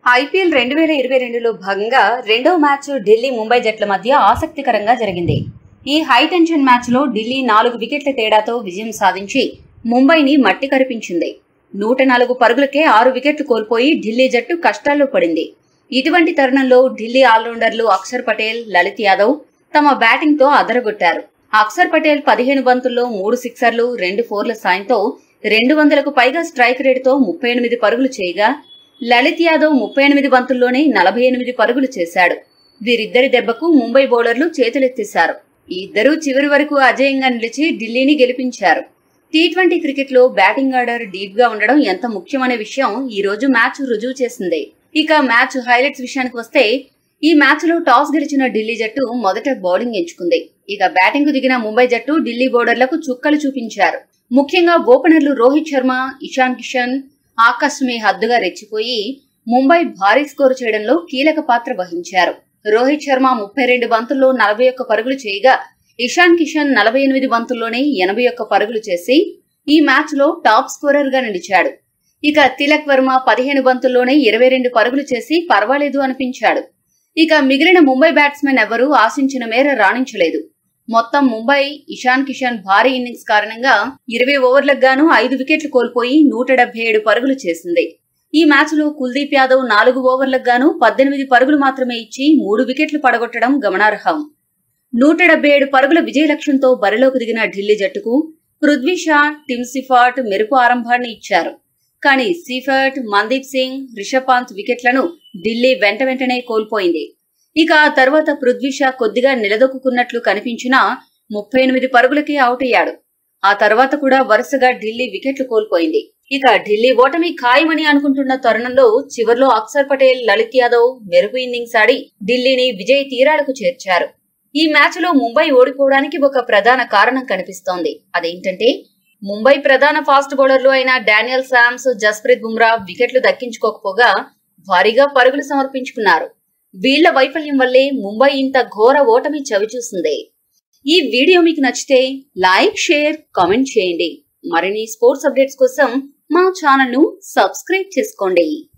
IPL రెండు వేల ఇరవై రెండులో భాగంగా రెండో మ్యాచ్ ఢిల్లీ ముంబై జట్ల మధ్య ఆసక్తికరంగా జరిగింది ఈ హై టెన్షన్ మ్యాచ్లో ఢిల్లీ నాలుగు వికెట్ల తేడాతో విజయం సాధించి ముంబైని మట్టి కరిపించింది నూట నాలుగు పరుగులకే ఆరు వికెట్లు కోల్పోయి ఢిల్లీ జట్టు కష్టాల్లో పడింది ఇటువంటి తరుణంలో ఢిల్లీ ఆల్రౌండర్లు అక్షర్ పటేల్ లలిత్ యాదవ్ తమ బ్యాటింగ్ తో అదరగొట్టారు అక్షర్ పటేల్ పదిహేను బంతుల్లో మూడు సిక్సర్లు రెండు ఫోర్ల సాయంతో రెండు వందలకు పైగా స్ట్రైక్ రేటుతో ముప్పై ఎనిమిది పరుగులు చేయగా లలిత్ యాదవ్ ముప్పై ఎనిమిది బంతుల్లోనే నలభై ఎనిమిది పరుగులు చేశాడు వీరిద్దరి దెబ్బకు ముంబై బౌలర్లు చేతులెత్తేశారు ఈ ఇద్దరూ చివరి వరకు అజేయంగా నిలిచి ఢిల్లీని గెలిపించారు టీ ట్వంటీ క్రికెట్లో బ్యాటింగ్ ఆర్డర్ డీప్ గా ఉండడం ఎంత ముఖ్యమనే విషయం ఈ రోజు మ్యాచ్ రుజువు చేసింది ఇక మ్యాచ్ హైలైట్స్ విషయానికి వస్తే ఈ మ్యాచ్ లో టాస్ గెలిచిన ఢిల్లీ జట్టు మొదట బౌలింగ్ ఎంచుకుంది ఇక బ్యాటింగ్ కు దిగిన ముంబై జట్టు ఢిల్లీ బౌలర్లకు చుక్కలు చూపించారు ముఖ్యంగా ఓపెనర్లు రోహిత్ శర్మ ఇషాన్ కిషన్ ఆకస్మే హద్దుగా రెచ్చిపోయి ముంబై భారీ స్కోరు చేయడంలో కీలక పాత్ర వహించారు రోహిత్ శర్మ ముప్పై రెండు బంతుల్లో నలభై ఒక్క పరుగులు చేయగా ఇషాన్ కిషన్ నలభై ఎనిమిది బంతుల్లోనే ఎనభై ఒక్క పరుగులు చేసి ఈ మ్యాచ్ లో టాప్ స్కోరర్ గా నిలిచాడు ఇక తిలక్ వర్మ పదిహేను బంతుల్లోనే ఇరవై రెండు పరుగులు చేసి పర్వాలేదు అనిపించాడు ఇక మిగిలిన ముంబై బ్యాట్స్మెన్ ఎవరూ ఆశించిన మేర రాణించలేదు మొత్తం ముంబై ఇషాన్ కిషన్ భారీ ఇన్నింగ్స్ కారణంగా ఇరవై ఓవర్లకు గాను ఐదు వికెట్లు కోల్పోయి నూట డెబ్బై ఏడు పరుగులు చేసింది ఈ మ్యాచ్ లో కుల్దీప్ యాదవ్ నాలుగు ఓవర్లకు గాను పద్దెనిమిది పరుగులు మాత్రమే ఇచ్చి మూడు వికెట్లు పడగొట్టడం గమనార్హం నూట డెబ్బై ఏడు పరుగుల విజయ లక్ష్యంతో బరిలోకి దిగిన ఢిల్లీ జట్టుకు పృథ్వీ షా టిమ్ సిఫాట్ మెరుపు ఆరంభాన్ని ఇచ్చారు కానీ సిఫర్ట్ మందీప్ సింగ్ రిషబ్ పంత్ వికెట్లను ఢిల్లీ వెంట వెంటనే కోల్పోయింది ఇక ఆ తర్వాత పృథ్వీ షా కొద్దిగా నిలదొక్కున్నట్లు కనిపించినా ముప్పై ఎనిమిది పరుగులకే అవుట్ అయ్యాడు ఆ తర్వాత కూడా వరుసగా ఢిల్లీ వికెట్లు కోల్పోయింది ఇక ఢిల్లీ ఓటమి ఖాయమని అనుకుంటున్న తరుణంలో చివర్లో అక్షర్ పటేల్ లలిత్ యాదవ్ మెరుపు ఇన్నింగ్స్ ఆడి ఢిల్లీని విజయ తీరాలకు చేర్చారు ఈ మ్యాచ్ లో ముంబై ఓడిపోవడానికి ఒక ప్రధాన కారణం కనిపిస్తోంది అదేంటంటే ముంబై ప్రధాన ఫాస్ట్ బౌలర్లు అయిన డానియల్ శామ్స్ జస్ప్రీత్ బుమ్రా వికెట్లు దక్కించుకోకపోగా భారీగా పరుగులు సమర్పించుకున్నారు వీళ్ల వైఫల్యం వల్లే ముంబై ఇంత ఘోర ఓటమి చవిచూసింది ఈ వీడియో మీకు నచ్చితే లైక్ షేర్ కామెంట్ చేయండి మరిన్ని స్పోర్ట్స్ అప్డేట్స్ కోసం మా ఛానల్ ను సబ్స్క్రైబ్ చేసుకోండి